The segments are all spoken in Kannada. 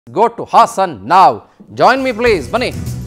ಗೋ ಟು ಹಾಸನ್ ನಾವ್ ಜಾಯಿನ್ ಮೀ ಪ್ಲೀಸ್ ಬನ್ನಿ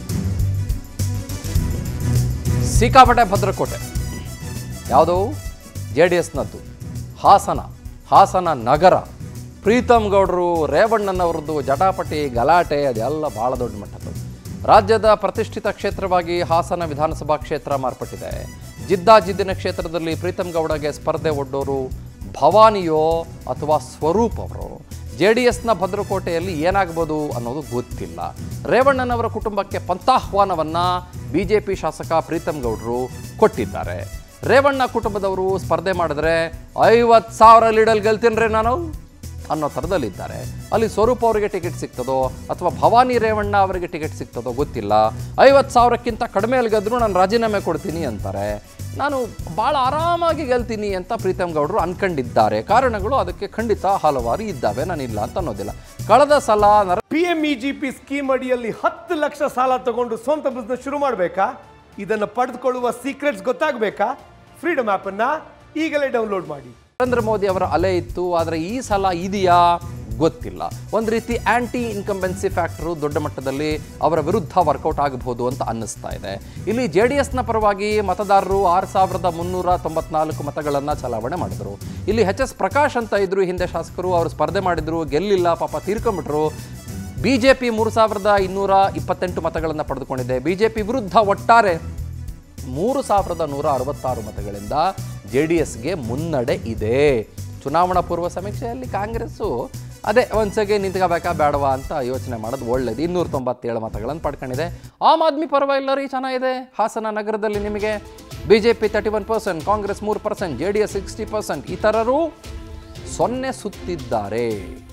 ಸಿಕ್ಕಾಪಟ್ಟೆ ಭದ್ರಕೋಟೆ ಯಾವುದು ಜೆ ಡಿ ಎಸ್ನದ್ದು ಹಾಸನ ಹಾಸನ ನಗರ ಪ್ರೀತಮ್ ಗೌಡರು ರೇವಣ್ಣನವ್ರದ್ದು ಜಟಾಪಟಿ ಗಲಾಟೆ ಅದೆಲ್ಲ ಭಾಳ ದೊಡ್ಡ ಮಟ್ಟದ್ದು ರಾಜ್ಯದ ಪ್ರತಿಷ್ಠಿತ ಕ್ಷೇತ್ರವಾಗಿ ಹಾಸನ ವಿಧಾನಸಭಾ ಕ್ಷೇತ್ರ ಮಾರ್ಪಟ್ಟಿದೆ ಜಿದ್ದಾಜಿದ್ದಿನ ಕ್ಷೇತ್ರದಲ್ಲಿ ಪ್ರೀತಮ್ ಗೌಡಗೆ ಸ್ಪರ್ಧೆ ಒಡ್ಡೋರು ಭವಾನಿಯೋ ಅಥವಾ ಸ್ವರೂಪ್ ಅವರು ಜೆ ಡಿ ಎಸ್ನ ಭದ್ರಕೋಟೆಯಲ್ಲಿ ಏನಾಗ್ಬೋದು ಅನ್ನೋದು ಗೊತ್ತಿಲ್ಲ ರೇವಣ್ಣನವರ ಕುಟುಂಬಕ್ಕೆ ಪಂಥಾಹ್ವಾನವನ್ನು ಬಿ ಜೆ ಪಿ ಶಾಸಕ ಪ್ರೀತಮ್ ಗೌಡರು ಕೊಟ್ಟಿದ್ದಾರೆ ರೇವಣ್ಣ ಕುಟುಂಬದವರು ಸ್ಪರ್ಧೆ ಮಾಡಿದ್ರೆ ಐವತ್ತು ಸಾವಿರ ಲೀಡಲ್ಲಿ ಗೆಲ್ತೀನಿ ನಾನು ಅನ್ನೋ ಥರದಲ್ಲಿದ್ದಾರೆ ಅಲ್ಲಿ ಸ್ವರೂಪ್ ಅವರಿಗೆ ಟಿಕೆಟ್ ಸಿಗ್ತದೋ ಅಥವಾ ಭವಾನಿ ರೇವಣ್ಣ ಅವರಿಗೆ ಟಿಕೆಟ್ ಸಿಗ್ತದೋ ಗೊತ್ತಿಲ್ಲ ಐವತ್ತು ಸಾವಿರಕ್ಕಿಂತ ಕಡಿಮೆ ಗೆದ್ರೂ ನಾನು ರಾಜೀನಾಮೆ ಕೊಡ್ತೀನಿ ಅಂತಾರೆ ನಾನು ಭಾಳ ಆರಾಮಾಗಿ ಗೆಲ್ತೀನಿ ಅಂತ ಪ್ರೀತಮ್ ಗೌಡರು ಅನ್ಕೊಂಡಿದ್ದಾರೆ ಕಾರಣಗಳು ಅದಕ್ಕೆ ಖಂಡಿತ ಹಲವಾರು ಇದ್ದಾವೆ ನಾನಿಲ್ಲ ಅಂತ ಅನ್ನೋದಿಲ್ಲ ಕಳೆದ ಸಲ ನರ P M E G P scheme ಅಡಿಯಲ್ಲಿ ಹತ್ತು ಲಕ್ಷ ಸಾಲ ತಗೊಂಡು ಸ್ವಂತ ಬಿಸ್ನೆಸ್ ಶುರು ಮಾಡಬೇಕಾ ಇದನ್ನು ಪಡೆದುಕೊಳ್ಳುವ ಸೀಕ್ರೆಟ್ಸ್ ಗೊತ್ತಾಗಬೇಕಾ ಫ್ರೀಡಮ್ ಆ್ಯಪನ್ನು ಈಗಲೇ ಡೌನ್ಲೋಡ್ ಮಾಡಿ ನರೇಂದ್ರ ಮೋದಿ ಅವರ ಅಲೆ ಇತ್ತು ಆದರೆ ಈ ಸಲ ಇದೆಯಾ ಗೊತ್ತಿಲ್ಲ ಒಂದು ರೀತಿ ಆಂಟಿ ಇನ್ಕಂಬೆನ್ಸಿ ಫ್ಯಾಕ್ಟರು ದೊಡ್ಡ ಮಟ್ಟದಲ್ಲಿ ಅವರ ವಿರುದ್ಧ ವರ್ಕೌಟ್ ಆಗಬಹುದು ಅಂತ ಅನ್ನಿಸ್ತಾ ಇದೆ ಇಲ್ಲಿ ಜೆ ಡಿ ಎಸ್ನ ಪರವಾಗಿ ಮತದಾರರು ಆರು ಸಾವಿರದ ಮುನ್ನೂರ ತೊಂಬತ್ನಾಲ್ಕು ಮತಗಳನ್ನು ಚಲಾವಣೆ ಮಾಡಿದರು ಇಲ್ಲಿ ಎಚ್ ಎಸ್ ಪ್ರಕಾಶ್ ಅಂತ ಇದ್ರು ಈ ಹಿಂದೆ ಶಾಸಕರು ಅವರು ಸ್ಪರ್ಧೆ ಮಾಡಿದ್ರು ಗೆಲ್ಲಿಲ್ಲ ಪಾಪ ತೀರ್ಕೊಂಬಿಟ್ರು ಬಿ ಜೆ ಪಿ ಮೂರು ಸಾವಿರದ ಇನ್ನೂರ ಇಪ್ಪತ್ತೆಂಟು ಮತಗಳನ್ನು ಪಡೆದುಕೊಂಡಿದೆ ಬಿ ಜೆ ಪಿ ವಿರುದ್ಧ ಒಟ್ಟಾರೆ ಮೂರು ಸಾವಿರದ ನೂರ ಅರವತ್ತಾರು ಮತಗಳಿಂದ ಜೆ ಡಿ ಎಸ್ಗೆ ಮುನ್ನಡೆ ಇದೆ ಚುನಾವಣಾ ಪೂರ್ವ ಸಮೀಕ್ಷೆಯಲ್ಲಿ ಕಾಂಗ್ರೆಸ್ಸು ಅದೇ ಒಂದ್ಸಗೆ ನಿಂತ್ಕೋಬೇಕಾ ಬೇಡವಾ ಅಂತ ಯೋಚನೆ ಮಾಡೋದು ಒಳ್ಳೇದು ಇನ್ನೂರ ತೊಂಬತ್ತೇಳು ಮತಗಳನ್ನು ಪಡ್ಕೊಂಡಿದೆ ಆಮ್ ಆದ್ಮಿ ಪರವಾಗಿಲ್ಲ ರೀ ಚೆನ್ನಾಗಿದೆ ಹಾಸನ ನಗರದಲ್ಲಿ ನಿಮಗೆ B J P thirty one percent Congress ಮೂರು percent J D S sixty percent ಇತರರು ಸೊನ್ನೆ ಸುತ್ತಿದ್ದಾರೆ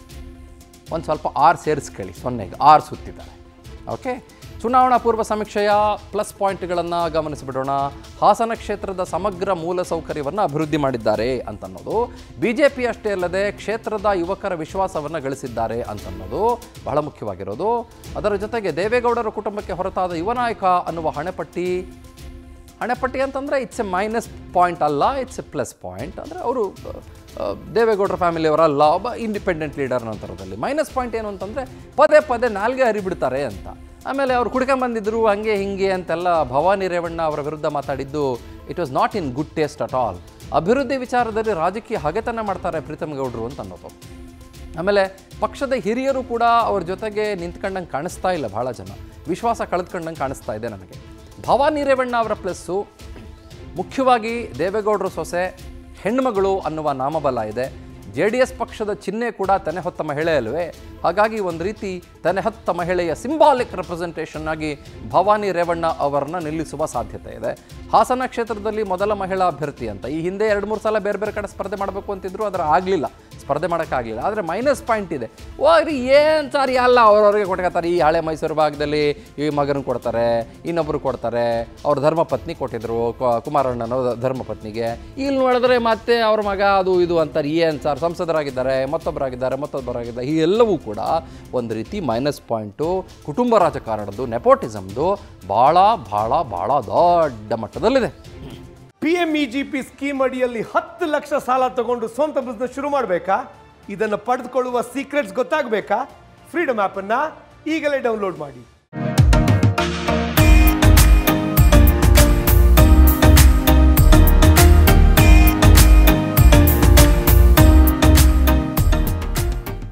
ಒಂದು ಸ್ವಲ್ಪ ಆರು ಸೇರಿಸ್ಕೊಳ್ಳಿ ಸೊನ್ನೆಗೆ ಆರು ಸುತ್ತಿದ್ದಾರೆ ಓಕೆ ಚುನಾವಣಾ ಪೂರ್ವ ಸಮೀಕ್ಷೆಯ ಪ್ಲಸ್ ಪಾಯಿಂಟ್ಗಳನ್ನು ಗಮನಿಸಿಬಿಡೋಣ ಹಾಸನ ಕ್ಷೇತ್ರದ ಸಮಗ್ರ ಮೂಲ ಸೌಕರ್ಯವನ್ನು ಅಭಿವೃದ್ಧಿ ಮಾಡಿದ್ದಾರೆ ಅಂತನ್ನೋದು ಬಿ ಜೆ ಪಿ ಅಷ್ಟೇ ಅಲ್ಲದೆ ಕ್ಷೇತ್ರದ ಯುವಕರ ವಿಶ್ವಾಸವನ್ನು ಗಳಿಸಿದ್ದಾರೆ ಅಂತನ್ನೋದು ಬಹಳ ಮುಖ್ಯವಾಗಿರೋದು ಅದರ ಜೊತೆಗೆ ದೇವೇಗೌಡರ ಕುಟುಂಬಕ್ಕೆ ಹೊರತಾದ ಯುವ ನಾಯಕ ಅನ್ನುವ ಹಣೆಪಟ್ಟಿ ಹಣೆಪಟ್ಟಿ ಅಂತಂದರೆ ಇಟ್ಸ್ ಎ ಮೈನಸ್ ಪಾಯಿಂಟ್ ಅಲ್ಲ ಇಟ್ಸ್ ಎ ಪ್ಲಸ್ ಪಾಯಿಂಟ್ ಅಂದರೆ ಅವರು ದೇವೇಗೌಡರ ಫ್ಯಾಮಿಲಿಯವರಲ್ಲ ಒಬ್ಬ ಇಂಡಿಪೆಂಡೆಂಟ್ ಲೀಡರ್ ನಂತರದಲ್ಲಿ ಮೈನಸ್ ಪಾಯಿಂಟ್ ಏನು ಅಂತಂದರೆ ಪದೇ ಪದೇ ನಾಲ್ಗೆ ಹರಿಬಿಡ್ತಾರೆ ಅಂತ ಆಮೇಲೆ ಅವ್ರು ಕುಡ್ಕೊಂಬಂದಿದ್ರು ಹಂಗೆ ಹಿಂಗೆ ಅಂತೆಲ್ಲ ಭವಾನಿ ರೇವಣ್ಣ ಅವರ ವಿರುದ್ಧ ಮಾತಾಡಿದ್ದು it was not in good taste at all ಅಭಿವೃದ್ಧಿ ವಿಚಾರದಲ್ಲಿ ರಾಜಕೀಯ ಹಗೆತನ ಮಾಡ್ತಾರೆ ಪ್ರೀತಮ್ ಗೌಡರು ಅಂತ ಅನ್ನೋದು ಆಮೇಲೆ ಪಕ್ಷದ ಹಿರಿಯರು ಕೂಡ ಅವ್ರ ಜೊತೆಗೆ ನಿಂತ್ಕೊಂಡಂಗೆ ಕಾಣಿಸ್ತಾ ಇಲ್ಲ ಭಾಳ ಜನ ವಿಶ್ವಾಸ ಕಳೆದ್ಕೊಂಡಂಗೆ ಕಾಣಿಸ್ತಾ ಇದೆ ನನಗೆ ಭವಾನಿ ರೇವಣ್ಣ ಅವರ ಪ್ಲಸ್ಸು ಮುಖ್ಯವಾಗಿ ದೇವೇಗೌಡರು ಸೊಸೆ ಹೆಣ್ಮಗಳು ಅನ್ನುವ ನಾಮಬಲ ಇದೆ ಜೆ ಡಿ ಎಸ್ ಪಕ್ಷದ ಚಿಹ್ನೆ ಕೂಡ ತೆನೆ ಹೊತ್ತ ಮಹಿಳೆ ಅಲ್ವೇ ಹಾಗಾಗಿ ಒಂದು ರೀತಿ ತೆನೆ ಹೊತ್ತ ಮಹಿಳೆಯ ಸಿಂಬಾಲಿಕ್ ರೆಪ್ರೆಸೆಂಟೇಷನ್ ಆಗಿ ಭವಾನಿ ರೇವಣ್ಣ ಅವರನ್ನ ನಿಲ್ಲಿಸುವ ಸಾಧ್ಯತೆ ಇದೆ ಹಾಸನ ಕ್ಷೇತ್ರದಲ್ಲಿ ಮೊದಲ ಮಹಿಳಾ ಅಭ್ಯರ್ಥಿ ಅಂತ ಈ ಹಿಂದೆ ಎರಡು ಮೂರು ಸಲ ಬೇರೆ ಬೇರೆ ಕಡೆ ಸ್ಪರ್ಧೆ ಮಾಡಬೇಕು ಅಂತಿದ್ರು ಅದರ ಆಗಲಿಲ್ಲ ಸ್ಪರ್ಧೆ ಮಾಡೋಕ್ಕಾಗಲಿಲ್ಲ ಆದರೆ ಮೈನಸ್ ಪಾಯಿಂಟ್ ಇದೆ ಓ ರೀ ಏನು ಸಾರಿ ಅಲ್ಲ ಅವ್ರವ್ರಿಗೆ ಕೊಟ್ಕೊತಾರೆ ಈ ಹಳೆ ಮೈಸೂರು ಭಾಗದಲ್ಲಿ ಈ ಮಗನ ಕೊಡ್ತಾರೆ ಇನ್ನೊಬ್ಬರು ಕೊಡ್ತಾರೆ ಅವ್ರ ಧರ್ಮಪತ್ನಿ ಕೊಟ್ಟಿದ್ರು ಕ- ಕುಮಾರಣ್ಣನ ಧರ್ಮಪತ್ನಿಗೆ ಇಲ್ಲಿ ನೋಡಿದ್ರೆ ಮತ್ತೆ ಅವ್ರ ಮಗ ಅದು ಇದು ಅಂತಾರೆ ಏನು ಸರ್ ಸಂಸದರಾಗಿದ್ದಾರೆ ಮತ್ತೊಬ್ಬರಾಗಿದ್ದಾರೆ ಮತ್ತೊಬ್ಬರಾಗಿದ್ದಾರೆ ಈ ಎಲ್ಲವೂ ಕೂಡ ಒಂದು ರೀತಿ ಮೈನಸ್ ಪಾಯಿಂಟು ಕುಟುಂಬ ರಾಜಕಾರಣದ್ದು ನೆಪೋಟಿಸಮ್ದು ಭಾಳ ಭಾಳ ಭಾಳ ದೊಡ್ಡ ಮಟ್ಟದಲ್ಲಿದೆ P M E G P scheme ಅಡಿಯಲ್ಲಿ ಹತ್ತು ಲಕ್ಷ ಸಾಲ ತಗೊಂಡು ಸ್ವಂತ ಬಿಸ್ನೆಸ್ ಶುರು ಮಾಡಬೇಕಾ ಇದನ್ನು ಪಡೆದುಕೊಳ್ಳುವ ಸೀಕ್ರೆಟ್ಸ್ ಗೊತ್ತಾಗಬೇಕಾ ಫ್ರೀಡಮ್ ಆ್ಯಪನ್ನು ಈಗಲೇ ಡೌನ್ಲೋಡ್ ಮಾಡಿ